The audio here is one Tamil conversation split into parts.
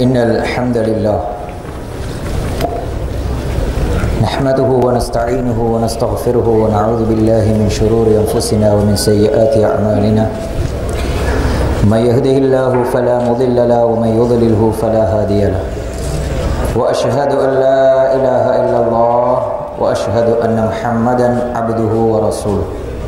إن الحمد لله نحمده ونستعينه ونستغفره ونعوذ بالله من شرور أنفسنا ومن سيئات أعمالنا من يهده الله فلا مضل له ومن يضلله فلا هادي له وأشهد أن لا إله إلا الله وأشهد أن محمدا عبده ورسوله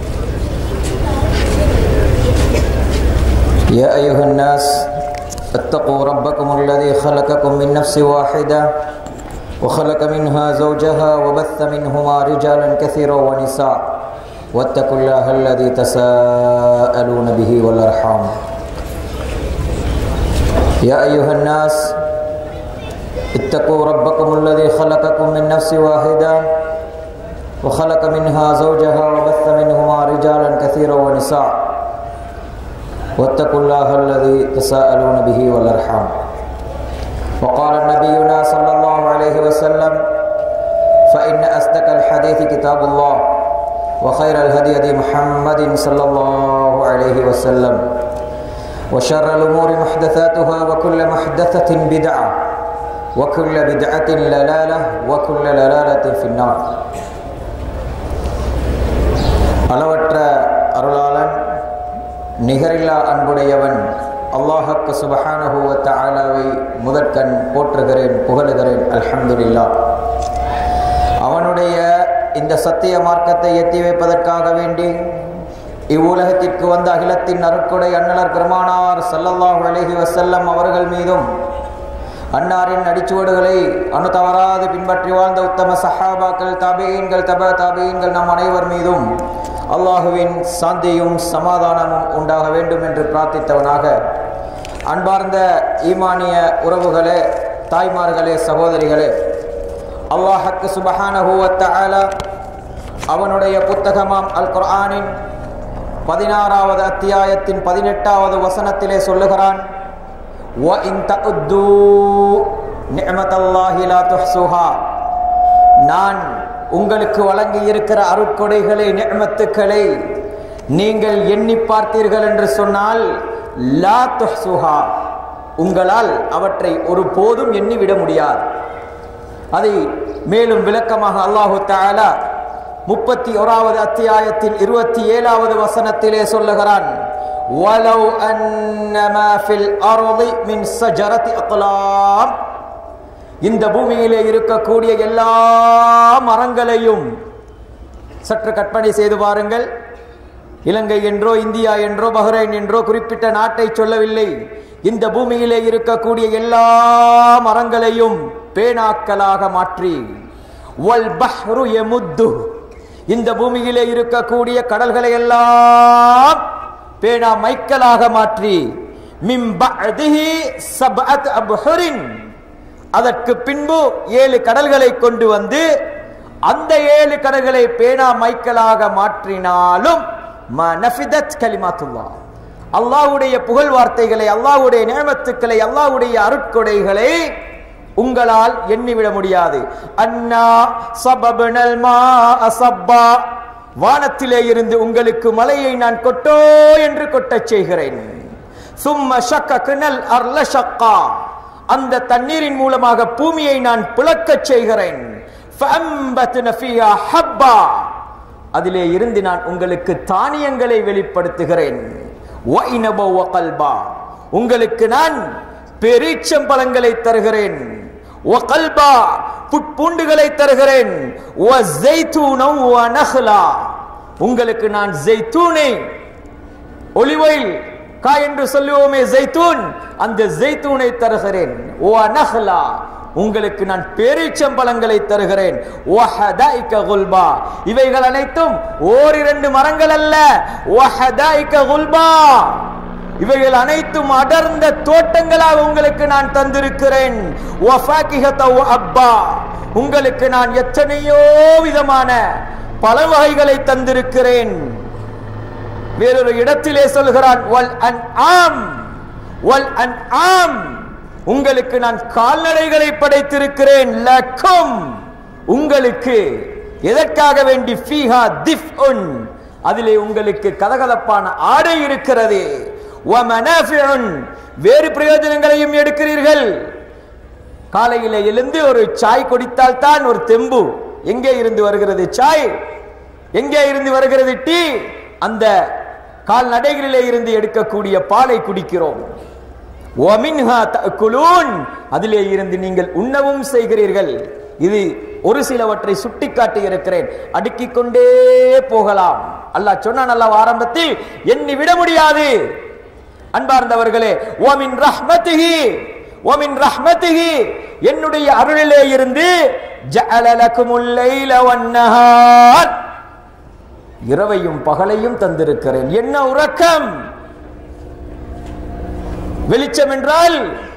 يا أيها الناس اتقوا ربكم الذي خلقكم من نفس واحدة وخلق منها زوجها وبث منهما رجالا كثيرا ونساء واتقوا الله الذي تساءلون به والأرحام يا أيها الناس اتقوا ربكم الذي خلقكم من نفس واحدة وخلق منها زوجها وبث منهما رجالا كثيرا ونساء واتقوا الله الذي تساءلون به والارحام وقال نبينا صلى الله عليه وسلم فان اصدق الحديث كتاب الله وخير الهدي هدي محمد صلى الله عليه وسلم وشر الامور محدثاتها وكل محدثه بدعه وكل بدعه للاله وكل للاله في النار அளவற்ற அருளாளன் நிகரில்லா அன்புடையவன் அல்லாஹக்கு சுபஹானஹுவத்த ஆலாவை முதற்கண் போற்றுகிறேன் புகழுகிறேன் அல்ஹம்துலில்லா அவனுடைய இந்த சத்திய மார்க்கத்தை எத்தி வைப்பதற்காக வேண்டி இவ்வுலகத்திற்கு வந்த அகிலத்தின் அருட்கொடை அண்ணலர் பெருமானார் சல்லல்லாஹு அலஹி வசல்லம் அவர்கள் மீதும் அன்னாரின் அடிச்சுவடுகளை அணு தவறாது பின்பற்றி வாழ்ந்த உத்தம சஹாபாக்கள் தாபியன்கள் தப தாபியன்கள் நம் அனைவர் மீதும் அல்லாஹுவின் சாந்தியும் சமாதானமும் உண்டாக வேண்டும் என்று பிரார்த்தித்தவனாக அன்பார்ந்த ஈமானிய உறவுகளே தாய்மார்களே சகோதரிகளே அல்லாஹக்கு சுபஹானஹூவத்த அவனுடைய புத்தகமாம் அல் குர்ஆனின் பதினாறாவது அத்தியாயத்தின் பதினெட்டாவது வசனத்திலே சொல்லுகிறான் நான் உங்களுக்கு வழங்கி இருக்கிற அருட்கொடைகளை நியமத்துக்களை நீங்கள் எண்ணி பார்த்தீர்கள் என்று சொன்னால் லா துஹ்சுஹா உங்களால் அவற்றை ஒரு போதும் எண்ணிவிட முடியாது அதை மேலும் விளக்கமாக அல்லாஹு தாலா முப்பத்தி ஓராவது அத்தியாயத்தின் இருபத்தி ஏழாவது வசனத்திலே சொல்லுகிறான் وَلَوْ أَنَّ مَا فِي الْأَرْضِ مِنْ سَجَرَةِ أَقْلَامٍ இந்த பூமியிலே இருக்கக்கூடிய எல்லா மரங்களையும் சற்று கற்பனை செய்து பாருங்கள் இலங்கை என்றோ இந்தியா என்றோ பஹ்ரைன் என்றோ குறிப்பிட்ட நாட்டை சொல்லவில்லை இந்த பூமியிலே இருக்கக்கூடிய எல்லா மரங்களையும் பேனாக்களாக மாற்றி வல் பஹ்ரு எமுத்து இந்த பூமியிலே இருக்கக்கூடிய கடல்களை எல்லாம் பேனா மைக்கலாக மாற்றி மிம்பஅதிஹி சபஅத் அப்ஹுரின் அதற்கு பின்பு ஏழு கடல்களை கொண்டு வந்து அந்த ஏழு கடல்களை பேனா மைக்கலாக மாற்றினாலும் அல்லாவுடைய புகழ் வார்த்தைகளை அல்லாவுடைய நியமத்துக்களை அல்லாவுடைய அருட்கொடைகளை உங்களால் எண்ணிவிட முடியாது அண்ணா சபபனல் மா அசப்பா வானத்திலே இருந்து உங்களுக்கு மலையை நான் கொட்டோ என்று கொட்டச் செய்கிறேன் சும்ம ஷக்க கிணல் அர்ல ஷக்கா அந்த தண்ணீரின் மூலமாக பூமியை நான் பிளக்கச் செய்கிறேன் அதிலே இருந்து நான் உங்களுக்கு தானியங்களை வெளிப்படுத்துகிறேன் உங்களுக்கு நான் பெரீச்சம்பழங்களை தருகிறேன் புட்பூண்டுகளை தருகிறேன் உங்களுக்கு நான் ஜெய்தூனை ஒளிவயில் கா என்று சொல்லுவோமே ஜெய்தூன் அந்த ஜெய்தூனை தருகிறேன் ஓ அனஹ்லா உங்களுக்கு நான் பேரீச்சம்பழங்களை தருகிறேன் இவைகள் அனைத்தும் ஓரிரண்டு மரங்கள் அல்ல இவைகள் அனைத்தும் அடர்ந்த தோட்டங்களாக உங்களுக்கு நான் தந்திருக்கிறேன் அப்பா உங்களுக்கு நான் எத்தனையோ விதமான பல வகைகளை தந்திருக்கிறேன் வேறொரு இடத்திலே சொல்கிறான் வல் அன் ஆம் வல் அன் ஆம் உங்களுக்கு நான் கால்நடைகளை படைத்திருக்கிறேன் லக்கும் உங்களுக்கு எதற்காக வேண்டி ஃபீஹா திஃப் அதிலே உங்களுக்கு கதகதப்பான ஆடை இருக்கிறது وَمَنَافِعٌ வேறு பிரயோஜனங்களையும் எடுக்கிறீர்கள் காலையில எழுந்து ஒரு சாய் குடித்தால் தான் ஒரு தெம்பு எங்கே இருந்து வருகிறது சாய் எங்கே இருந்து வருகிறது டீ அந்த கால்நடைகளிலே இருந்து எடுக்கக்கூடிய பாலை குடிக்கிறோம் ஒமின்ஹா தஅக்குலூன் அதிலே இருந்து நீங்கள் உண்ணவும் செய்கிறீர்கள் இது ஒரு சிலவற்றை சுட்டிக்காட்டி இருக்கிறேன் அடுக்கிக் கொண்டே போகலாம் அல்லாஹ் சொன்னான் அல்லாஹ் ஆரம்பத்தில் எண்ணி விட முடியாது அன்பார்ந்தவர்களே ஓமின் ரஹ்மத்திஹி ஓமின் ரஹ்மத்திஹி என்னுடைய அருளிலே இருந்து ஜஅல லகுமுல் லைல வன்னஹார் இரவையும் பகலையும் தந்திருக்கிறேன் என்ன உறக்கம் வெளிச்சம் என்றால்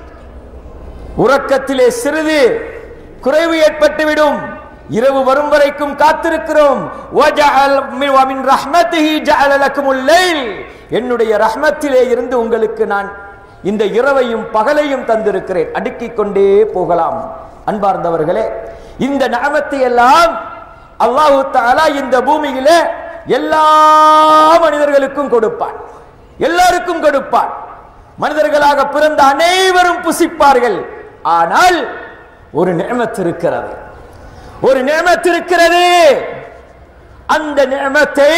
உறக்கத்திலே சிறிது குறைவு ஏற்பட்டுவிடும் இரவு வரும் வரைக்கும் காத்திருக்கிறோம் وَجَعَلَ مِنْ وَمِنْ رَحْمَتِهِ جَعَلَ لَكُمُ اللَّيْلَ என்னுடைய ரஹ்மத்திலே இருந்து உங்களுக்கு நான் இந்த இரவையும் பகலையும் தந்திருக்கிறேன் அடுக்கிக் கொண்டே போகலாம் அன்பார்ந்தவர்களே இந்த நகமத்தை எல்லாம் அல்லாஹு தஆலா இந்த பூமியிலே எல்லா மனிதர்களுக்கும் கொடுப்பான் எல்லாருக்கும் கொடுப்பான் மனிதர்களாக பிறந்த அனைவரும் புசிப்பார்கள் ஆனால் ஒரு நியமத்து இருக்கிறது ஒரு நியமத்து இருக்கிறது அந்த நியமத்தை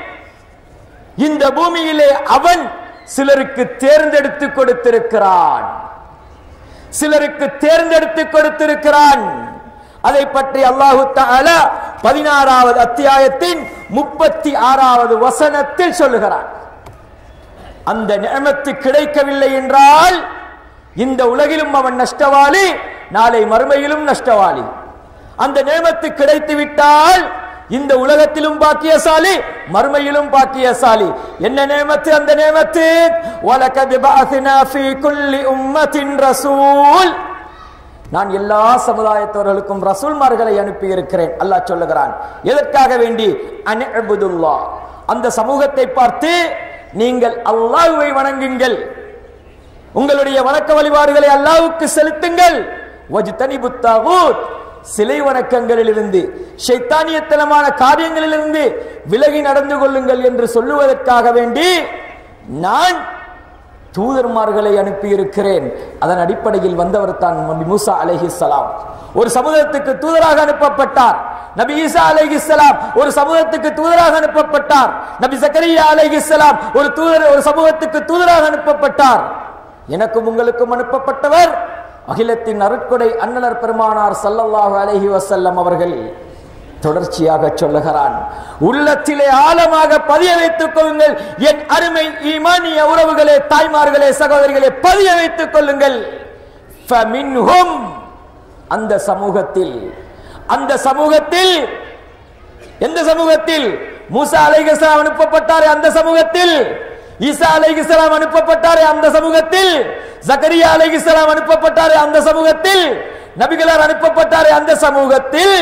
இந்த பூமியிலே அவன் சிலருக்கு தேர்ந்தெடுத்து கொடுத்திருக்கிறான் சிலருக்கு தேர்ந்தெடுத்து கொடுத்திருக்கிறான் அதை பற்றி அல்லாஹு தஆலா பதினாறாவது அத்தியாயத்தின் முப்பத்தி ஆறாவது வசனத்தில் சொல்லுகிறான் அந்த நியமத்து கிடைக்கவில்லை என்றால் இந்த உலகிலும் அவன் நஷ்டவாளி நாளை மறுமையிலும் நஷ்டவாளி அந்த நியமத்து கிடைத்து விட்டால் இந்த உலகத்திலும் பாக்கியசாலி மறுமையிலும் பாக்கியசாலி என்ன நேமத்து அந்த நேமத்து வலகத் பஅத்னா ஃபீ குல்லி உம்மத்தின் ரசூல் நான் எல்லா சமுதாயத்தவர்களுக்கும் ரசூல்மார்களை அனுப்பி இருக்கிறேன் அல்லாஹ் சொல்லுகிறான் எதற்காக வேண்டி அன்அபுதுல்லாஹ் அந்த சமூகத்தை பார்த்து நீங்கள் அல்லாஹ்வை வணங்குங்கள் உங்களுடைய வணக்க வழிபாடுகளை அல்லாஹ்வுக்கு செலுத்துங்கள் வஜ்தனிபு தாகூத் சிலை வணக்கங்களிலிருந்து ஷைத்தானியத்தனமான காரியங்களிலிருந்து விலகி நடந்து கொள்ளுங்கள் என்று சொல்லுவதற்காக வேண்டி நான் தூதர்மார்களை அனுப்பி இருக்கிறேன் அதன் அடிப்படையில் வந்தவர் தான் நபி மூசா அலைஹிஸ்ஸலாம் ஒரு சமூகத்துக்கு தூதராக அனுப்பப்பட்டார் நபி ஈசா அலைஹிஸ்ஸலாம் ஒரு சமூகத்துக்கு தூதராக அனுப்பப்பட்டார் நபி சக்கரியா அலைஹிஸ்ஸலாம் ஒரு தூதர் ஒரு சமூகத்துக்கு தூதராக அனுப்பப்பட்டார் எனக்கும் உங்களுக்கும் அனுப்பப்பட்டவர் அகிலத்தின் அருட்கொடை அண்ணலர் பெருமானார் ஸல்லல்லாஹு அலைஹி வஸல்லம் அவர்கள் தொடர்ச்சியாக சொல்லுகிறான் உள்ளத்திலே ஆழமாக பதிய வைத்துக் கொள்ளுங்கள் என் அருமை ஈமானிய உறவுகளே தாய்மார்களே சகோதரிகளே பதிய வைத்துக் கொள்ளுங்கள் ஃபமின்ஹும் அந்த சமூகத்தில் அந்த சமூகத்தில் எந்த சமூகத்தில் மூசா அலைஹிஸ்ஸலாம் அனுப்பப்பட்டாரே அந்த சமூகத்தில் ஈசா அலைஹிஸ்ஸலாம் அனுப்பப்பட்டாரே அந்த சமூகத்தில் ஜக்கரியா அலைஹிஸ்ஸலாம் அனுப்பப்பட்டாரே அந்த சமூகத்தில் நபிகளார் அனுப்பப்பட்டாரே அந்த சமூகத்தில்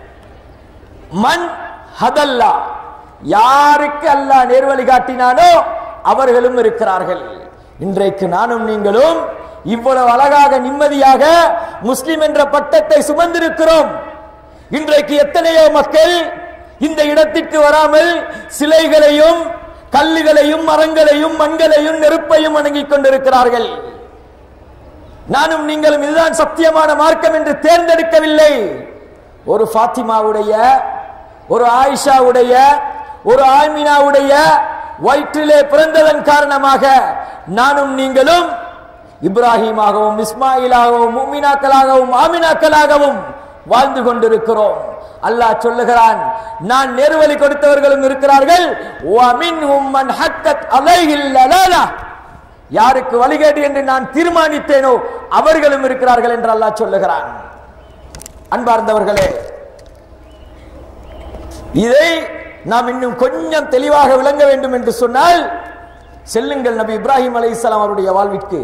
மண் ஹதல்லா யாருக்கு அல்லாஹ் நேர்வழி காட்டினானோ அவர்களும் இருக்கிறார்கள் இன்றைக்கு நானும் நீங்களும் இவ்வளவு அழகாக நிம்மதியாக முஸ்லிம் என்ற பட்டத்தை சுமந்திருக்கிறோம் இன்றைக்கு எத்தனையோ மக்கள் இந்த இடத்திற்கு வராமல் சிலைகளையும் கல்லுகளையும் மரங்களையும் மண்களையும் நெருப்பையும் வணங்கிக் கொண்டிருக்கிறார்கள் நானும் நீங்களும் இதுதான் சத்தியமான மார்க்கம் என்று தேர்ந்தெடுக்கவில்லை ஒரு ஃபாத்திமாவுடைய ஒரு ஆயிஷாவுடைய ஒரு ஆய்மினாவுடைய வயிற்றிலே பிறந்ததன் காரணமாக நானும் நீங்களும் இப்ராஹிமாகவும் இஸ்மாயிலாகவும் முமினாக்களாகவும் ஆமினாக்களாகவும் வாழ்ந்து கொண்டிருக்கிறோம் அல்லாஹ் சொல்லுகிறான் நான் நேர்வழி கொடுத்தவர்களும் இருக்கிறார்கள் وَمِنْهُمْ مَنْ حَقَّتْ عَلَيْهِ الضَّلَالَةُ யாருக்கு வழிகேடு என்று நான் தீர்மானித்தேனோ அவர்களும் இருக்கிறார்கள் என்று அல்லாஹ் சொல்லுகிறான் அன்பார்ந்தவர்களே இதை நாம் இன்னும் கொஞ்சம் தெளிவாக விளங்க வேண்டும் என்று சொன்னால் செல்லுங்கள் நபி இப்ராஹிம் அலைஹிஸ்ஸலாம் அவருடைய வாழ்விற்கு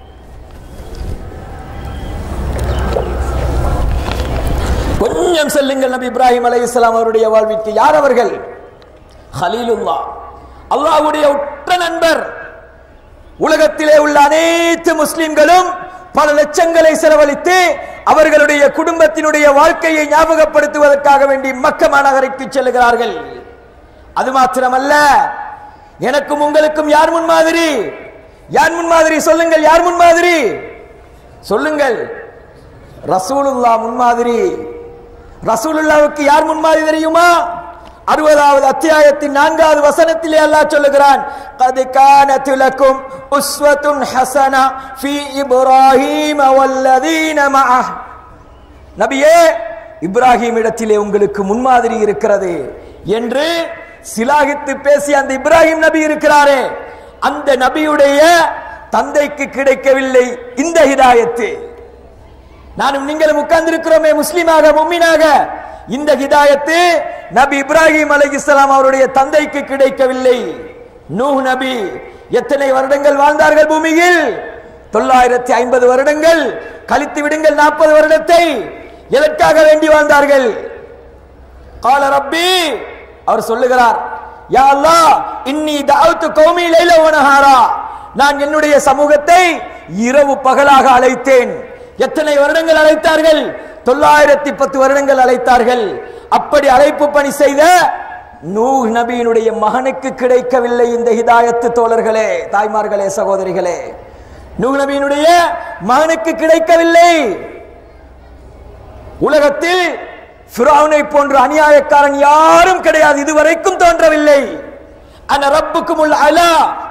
கொஞ்சம் செல்லுங்கள் நபி இப்ராஹிம் அலைஹிஸ்ஸலாம் அவருடைய வாழ்விற்கு யார் அவர்கள் ஹலீலுல்லா அல்லாஹ்வுடைய உற்ற நண்பர் உலகத்திலே உள்ள அனைத்து முஸ்லிம்களும் பல லட்சங்களை செலவழித்து அவர்களுடைய குடும்பத்தினுடைய வாழ்க்கையை ஞாபகப்படுத்துவதற்காக வேண்டி மக்க மாநகருக்கு செல்லுகிறார்கள் அது மாத்திரமல்ல எனக்கும் உங்களுக்கும் யார் முன்மாதிரி யார் முன்மாதிரி சொல்லுங்கள் யார் முன்மாதிரி சொல்லுங்கள் ரசூலுல்லா முன்மாதிரி ரசூலுல்லாவுக்கு யார் முன்மாதிரி தெரியுமா அறுபதாவது அத்தியாயத்தின் நான்காவது வசனத்திலே அல்லாஹ் சொல்லுகிறான் قد كانت لكم أسوة حسنة في إبراهيم والذين معه நபியே இப்ராஹிம் இடத்திலே உங்களுக்கு முன்மாதிரி இருக்கிறது என்று சிலாகித்து பேசிய அந்த இப்ராஹிம் நபி இருக்கிறாரே அந்த நபியுடைய தந்தைக்கு கிடைக்கவில்லை இந்த ஹிதாயத்து நானும் நீங்களும் உட்கார்ந்திருக்கிறோமே முஸ்லிமாக மும்மினாக இந்த ஹிதாயத்து நபி இப்ராஹிம் அலைஹிஸ்ஸலாம் அவருடைய தந்தைக்கு கிடைக்கவில்லை நூஹ் நபி எத்தனை வருடங்கள் வாழ்ந்தார்கள் பூமியில் தொள்ளாயிரத்தி ஐம்பது வருடங்கள் கழித்து விடுங்கள் நாற்பது வருடத்தை எதற்காக வேண்டி வாழ்ந்தார்கள் கால ரப்பி அவர் சொல்லுகிறார் யா அல்லாஹ் இன்னி தஅவுத்து கௌமி லைல வ நஹாரா நான் என்னுடைய சமூகத்தை இரவு பகலாக அழைத்தேன் எத்தனை வருடங்கள் அழைத்தார்கள் தொள்ளாயிரத்தி பத்து வருடங்கள் அழைத்தார்கள் அப்படி அழைப்பு பணி செய்த நூஹ் நபியினுடைய மகனுக்கு கிடைக்கவில்லை இந்த ஹிதாயத்து தோழர்களே தாய்மார்களே சகோதரிகளே நூஹ் நபியினுடைய மகனுக்கு கிடைக்கவில்லை உலகத்தில் ஃபிரௌனை போன்ற அநியாயக்காரன் யாரும் கிடையாது இதுவரைக்கும் தோன்றவில்லை அன ரப்புக்கும் உள்ள அலா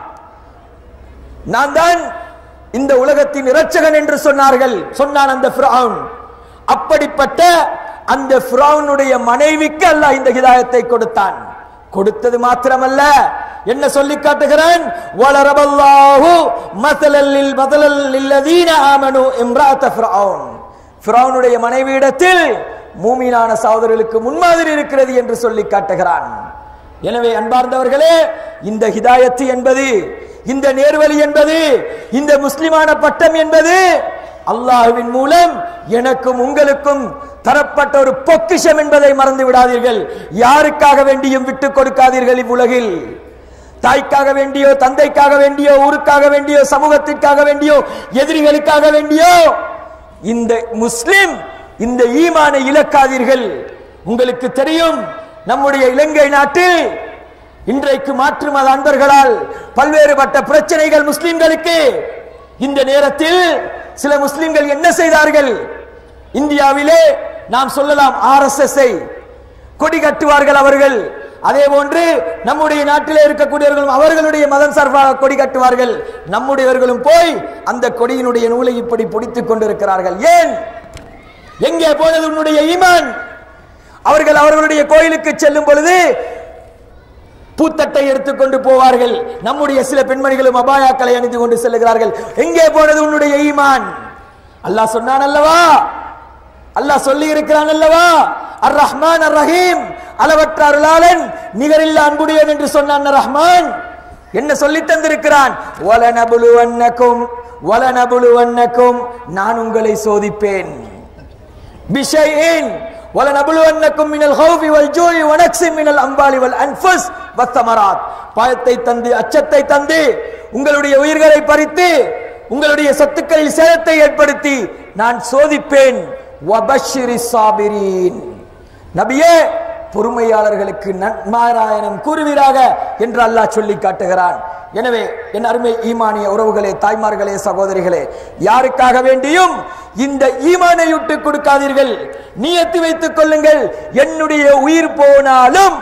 நான் தான் இந்த உலகத்தின் இரட்சகன் என்று சொன்னார்கள் சொன்னான் அந்த ஃபிரௌன் அப்படிப்பட்ட அந்த ஃபிரௌனுடைய மனைவிக்கு அல்லாஹ் இந்த ஹிதாயத்தை கொடுத்தான் கொடுத்தது மாத்திரமல்ல என்ன சொல்லி காட்டுகிறான் வலரபல்லாஹு மதலல்லில் மதலல்லில்லதீன ஆமனு இம்ராத்த ஃபிரௌன் ஃபிரௌனுடைய மனைவியிடத்தில் மூமினான சகோதரர்களுக்கு முன்மாதிரி இருக்கிறது என்று சொல்லி காட்டுகிறான் எனவே அன்பார்ந்தவர்களே இந்த ஹிதாயத்து என்பது இந்த நேர்வழி என்பது இந்த முஸ்லிமான பட்டம் என்பது அல்லாஹுவின் மூலம் எனக்கும் உங்களுக்கும் தரப்பட்ட ஒரு பொக்கிஷம் என்பதை மறந்து விடாதீர்கள் யாருக்காக வேண்டியும் விட்டுக் கொடுக்காதீர்கள் இவ்வுலகில் தாய்க்காக வேண்டியோ தந்தைக்காக வேண்டியோ ஊருக்காக வேண்டியோ சமூகத்திற்காக வேண்டியோ எதிரிகளுக்காக வேண்டியோ இந்த முஸ்லிம் இந்த ஈமானை இழக்காதீர்கள் உங்களுக்கு தெரியும் நம்முடைய இலங்கை நாட்டில் இன்றைக்கு மாற்று மத அன்பர்களால் பல்வேறுபட்ட பிரச்சனைகள் முஸ்லிம்களுக்கு இந்த நேரத்தில் சில முஸ்லிம்கள் என்ன செய்தார்கள் இந்தியாவிலே நாம் சொல்லலாம் ஆர்எஸ்எஸ் கொடி கட்டுவார்கள் அவர்கள் அதே போன்று நம்முடைய நாட்டிலே இருக்கக்கூடியவர்களும் அவர்களுடைய மதம் சார்பாக கொடி கட்டுவார்கள் நம்முடையவர்களும் போய் அந்த கொடியினுடைய நூலை இப்படி பிடித்துக் கொண்டிருக்கிறார்கள் ஏன் எங்கே போனது உன்னுடைய ஈமான் அவர்கள் அவர்களுடைய கோயிலுக்கு செல்லும் பொழுது பூத்தட்டை எடுத்துக்கொண்டு போவார்கள் நம்முடைய சில பெண்மணிகளும் அபாயாக்களை அணிந்து கொண்டு செல்லுகிறார்கள் எங்கே போனது உன்னுடைய ஈமான் அல்லாஹ் சொன்னான் அல்லவா அல்லாஹ் சொல்லி இருக்கிறான் அல்லவா அர் ரஹ்மான் அர் ரஹீம் அளவற்ற அருளாளன் நிகரில்லா அன்புடையவன் என்று சொன்னான் ரஹ்மான் என்ன சொல்லி தந்திருக்கிறான் வலனபுலுவன்னக்கும் வலனபுலுவன்னக்கும் நான் உங்களை சோதிப்பேன் பிஷையின் வலனபுலுவன்னக்கும் மினல் ஹௌஃபி வல் ஜூஇ வ நக்ஸின் மினல் அம்வாலி வல் அன்ஃபுஸ் வத்தமராத் பயத்தை தந்து அச்சத்தை தந்து உங்களுடைய உயிர்களை பறித்து உங்களுடைய சொத்துக்களில் சேதத்தை ஏற்படுத்தி நான் சோதிப்பேன் வபஷிரி சாபிரீன் நபியே பொறுமையாளர்களுக்கு நன்மாராயணம் கூறுவீராக என்று அல்லாஹ் சொல்லி காட்டுகிறான் எனவே என் அருமை ஈமானிய உறவுகளே தாய்மார்களே சகோதரிகளே யாருக்காக வேண்டியும் இந்த ஈமானை விட்டு கொடுக்காதீர்கள் நியத்து வைத்துக் கொள்ளுங்கள் என்னுடைய உயிர் போனாலும்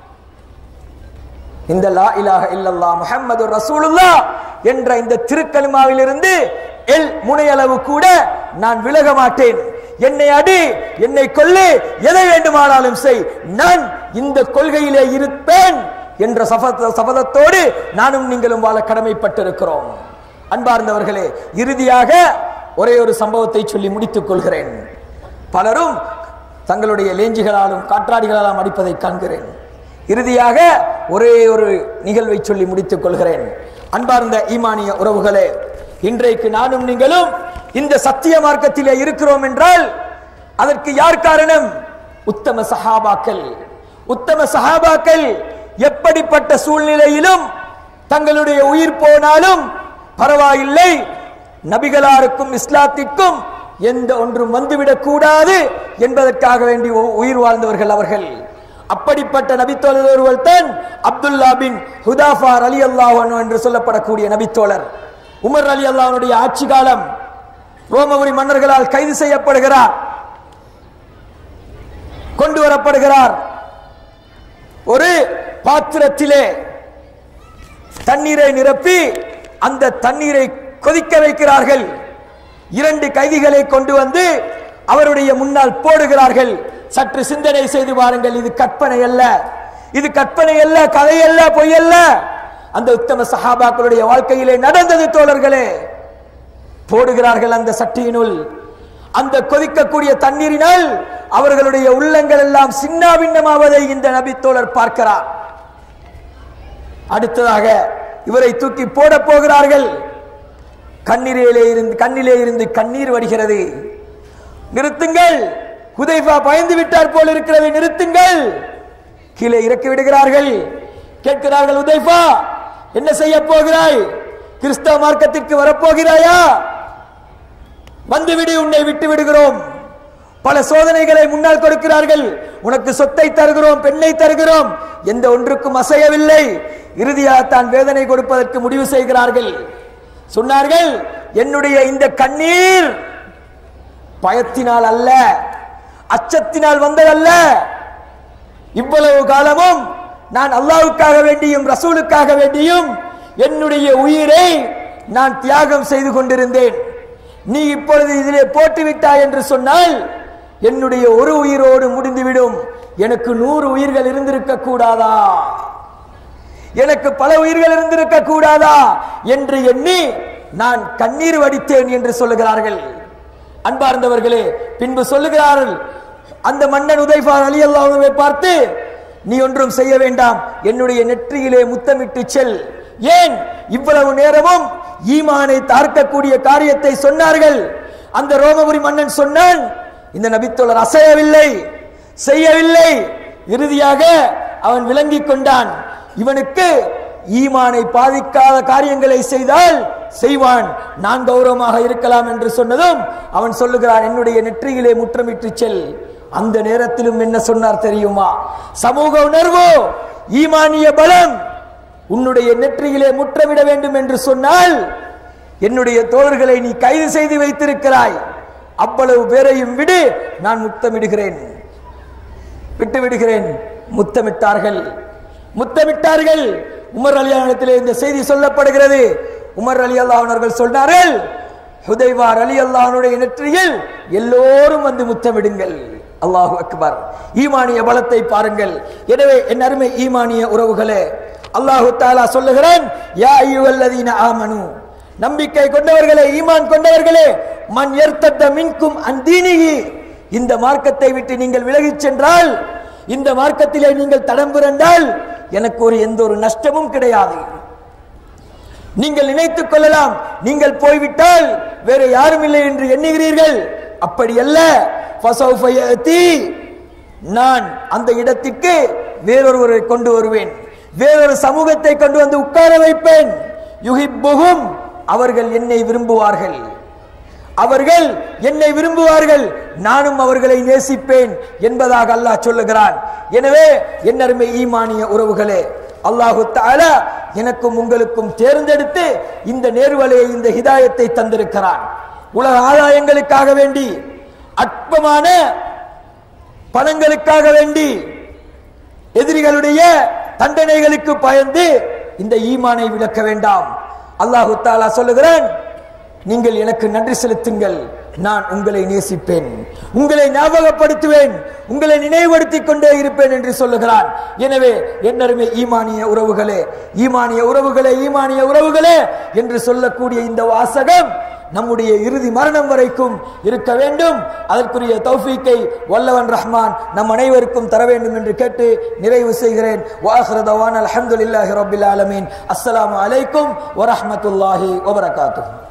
இந்த லா இலாஹ இல்லல்லா முஹம்மது ரசூலுல்லா என்ற இந்த திருக்கலிமாவிலிருந்து எல் முனையளவு கூட நான் விலக மாட்டேன் என்னை அடி என்னை கொல்லு எதை வேண்டுமானாலும் செய் நான் இந்த கொள்கையிலே இருப்பேன் என்ற சபத சபதத்தோடு நானும் நீங்களும் வாழ கடமைப்பட்டிருக்கிறோம் அன்பார்ந்தவர்களே இறுதியாக ஒரே ஒரு சம்பவத்தை சொல்லி முடித்துக் கொள்கிறேன் பலரும் தங்களுடைய லேஞ்சிகளாலும் காற்றாடிகளாலும் அடிப்பதை காண்கிறேன் இறுதியாக ஒரே ஒரு நிகழ்வை சொல்லி முடித்துக் கொள்கிறேன் அன்பார்ந்த ஈமானிய உறவுகளே இன்றைக்கு நானும் நீங்களும் இந்த சத்திய மார்க்கத்திலே இருக்கிறோம் என்றால் அதற்கு யார் காரணம் உத்தம சஹாபாக்கள் உத்தம சஹாபாக்கள் எப்படிப்பட்ட சூழ்நிலையிலும் தங்களுடைய உயிர் போனாலும் பரவாயில்லை நபிகளாருக்கும் இஸ்லாத்திற்கும் எந்த ஒன்றும் வந்துவிடக் கூடாது என்பதற்காக வேண்டி உ- உயிர் வாழ்ந்தவர்கள் அவர்கள் அப்படிப்பட்ட நபித்தோழர் ஒருவர் தான் அப்துல்லா பின் ஹுதாஃபார் அலி அல்லாஹ் என்று சொல்லப்படக்கூடிய நபித்தோழர் உமர் அலி அல்லாஹனுடைய ஆட்சி காலம் ரோமபுரி மன்னர்களால் கைது செய்யப்படுகிறார் கொண்டு வரப்படுகிறார் ஒரு பாத்திரத்திலே தண்ணீரை நிரப்பி அந்த தண்ணீரை கொதிக்க வைக்கிறார்கள் இரண்டு கைதிகளை கொண்டு வந்து அவருடைய முன்னால் போடுகிறார்கள் சற்று சிந்தனை செய்து பாருங்கள் இது கற்பனை அல்ல இது கற்பனை அல்ல கதை அல்ல பொய் அல்ல அந்த உத்தம சஹாபாக்களுடைய வாழ்க்கையிலே நடந்தது தோழர்களே போடுகிறார்கள் அந்த சட்டியினுள் அந்த கொதிக்கக்கூடிய தண்ணீரினால் அவர்களுடைய உள்ளங்கள் எல்லாம் சின்னாபின்னமாவதை இந்த நபி தோழர் பார்க்கிறார் அடுத்ததாக இவரை தூக்கி போட போகிறார்கள் கண்ணீரிலே இருந்து கண்ணிலே இருந்து கண்ணீர் வடிகிறது நிறுத்துங்கள் ஹுதைஃபா பயந்து விட்டார் போல் இருக்கிறது நிறுத்துங்கள் கீழே இறக்கி விடுகிறார்கள் கேட்கிறார்கள் உதைஃபா என்ன செய்ய போகிறாய் கிறிஸ்தவ மார்க்கத்திற்கு வரப்போகிறாயா வந்துவிடு உன்னை விட்டு விடுகிறோம் பல சோதனைகளை முன்னால் கொடுக்கிறார்கள் உனக்கு சொத்தை தருகிறோம் பெண்ணை தருகிறோம் எந்த ஒன்றுக்கும் அசையவில்லை இறுதியாக தான் வேதனை கொடுப்பதற்கு முடிவு செய்கிறார்கள் சொன்னார்கள் என்னுடைய இந்த கண்ணீர் பயத்தினால் அல்ல அச்சத்தினால் வந்ததல்ல இவ்வளவு காலமும் நான் அல்லாவுக்காக வேண்டியும் ரசூலுக்காக வேண்டியும் என்னுடைய உயிரை நான் தியாகம் செய்து கொண்டிருந்தேன் நீ இப்பொழுது இதிலே போட்டு விட்டாய் என்று சொன்னால் என்னுடைய ஒரு உயிரோடு முடிந்துவிடும் எனக்கு நூறு உயிர்கள் இருந்திருக்க கூடாதா எனக்கு பல உயிர்கள் இருந்திருக்க கூடாதா என்று எண்ணி நான் கண்ணீர் வடித்தேன் என்று சொல்லுகிறார்கள் அன்பார்ந்தவர்களே பின்பு சொல்லுகிறார்கள் அந்த மன்னன் உதைஃபார் அலி அல்லாஹுவை பார்த்து நீ ஒன்றும் செய்ய வேண்டாம் என்னுடைய நெற்றியிலே முத்தமிட்டு செல் ஏன் இவ்வளவு நேரமும் ஈமானை தார்க்கக்கூடிய காரியத்தை சொன்னார்கள் அந்த ரோமபுரி மன்னன் சொன்னான் இந்த நபித்தோழர் அசையவில்லை செய்யவில்லை இறுதியாக அவன் விளங்கிக் கொண்டான் இவனுக்கு ஈமானை பாதிக்காத காரியங்களை செய்தால் செய்வான் நான் கௌரவமாக இருக்கலாம் என்று சொன்னதும் அவன் சொல்லுகிறான் என்னுடைய நெற்றியிலே முற்றமிட்டு செல் அந்த நேரத்திலும் என்ன சொன்னார் தெரியுமா சமூக உணர்வு ஈமானிய பலம் உன்னுடைய நெற்றியிலே முற்றமிட வேண்டும் என்று சொன்னால் என்னுடைய தோழர்களை நீ கைது செய்து வைத்திருக்கிறாய் அவ்வளவு பேரையும் விடு நான் முத்தமிடுகிறேன் விட்டு விடுகிறேன் முத்தமிட்டார்கள் முத்தமிட்டார்கள் உமர் அலியானத்திலே இந்த செய்தி சொல்லப்படுகிறது உமர் அலி அல்லாஹர்கள் சொன்னார்கள் ஹுதைவார் அலி அல்லாஹனுடைய நெற்றியில் எல்லோரும் வந்து முத்தமிடுங்கள் அல்லாஹு அக்பர் ஈமானிய பலத்தை பாருங்கள் எனவே என் அருமை ஈமானிய உறவுகளே அல்லாஹு தாலா சொல்லுகிறான் யா ஐயுவல்லதீன ஆமனு நம்பிக்கை கொண்டவர்களே ஈமான் கொண்டவர்களே மன் எர்த்தத்த மின்கும் அந்தீனிகி இந்த மார்க்கத்தை விட்டு நீங்கள் விலகிச் சென்றால் இந்த மார்க்கத்திலே நீங்கள் தடம் புரண்டால் எனக்கு ஒரு எந்த ஒரு நஷ்டமும் கிடையாது நீங்கள் நினைத்துக் கொள்ளலாம் நீங்கள் போய்விட்டால் வேற யாரும் இல்லை என்று எண்ணுகிறீர்கள் அப்படி அல்ல ஃபசௌஃப யஅதி. நான் அந்த இடத்திற்கு வேறொருவரை கொண்டு வருவேன் வேறொரு சமூகத்தை கொண்டு வந்து உட்கார வைப்பேன் யுஹிப்புஹும் அவர்கள் என்னை விரும்புவார்கள் அவர்கள் என்னை விரும்புவார்கள் நானும் அவர்களை நேசிப்பேன் என்பதாக அல்லாஹ் சொல்லுகிறான் எனவே என்னருமை ஈமானிய உறவுகளே அல்லாஹு தஆலா எனக்கும் உங்களுக்கும் தேர்ந்தெடுத்து இந்த நேர்வலையை இந்த ஹிதாயத்தை தந்திருக்கிறான் உலக ஆதாயங்களுக்காக வேண்டி அற்பமான பணங்களுக்காக வேண்டி எதிரிகளுடைய தண்டனைகளுக்கு பயந்து இந்த ஈமானை விளக்க வேண்டாம் அல்லாஹு தாலா சொல்லுகிறான் நீங்கள் எனக்கு நன்றி செலுத்துங்கள் நான் உங்களை நேசிப்பேன் உங்களை ஞாபகப்படுத்துவேன் உங்களை நினைவுபடுத்திக் கொண்டே இருப்பேன் என்று சொல்லுகிறான் எனவே என்னருமே ஈமானிய உறவுகளே ஈமானிய உறவுகளே ஈமானிய உறவுகளே என்று சொல்லக்கூடிய இந்த வாசகம் நம்முடைய இறுதி மரணம் வரைக்கும் இருக்க வேண்டும் அதற்குரிய தௌஃபீக்கை வல்லவன் ரஹ்மான் நம் அனைவருக்கும் தர வேண்டும் என்று கேட்டு நிறைவு செய்கிறேன் வாஹ்ரதவான் அல்ஹம்துலில்லாஹி ரப்பில் ஆலமீன் அஸ்ஸலாமு அலைக்கும் வரஹ்மத்துல்லாஹி வபரகாத்துஹு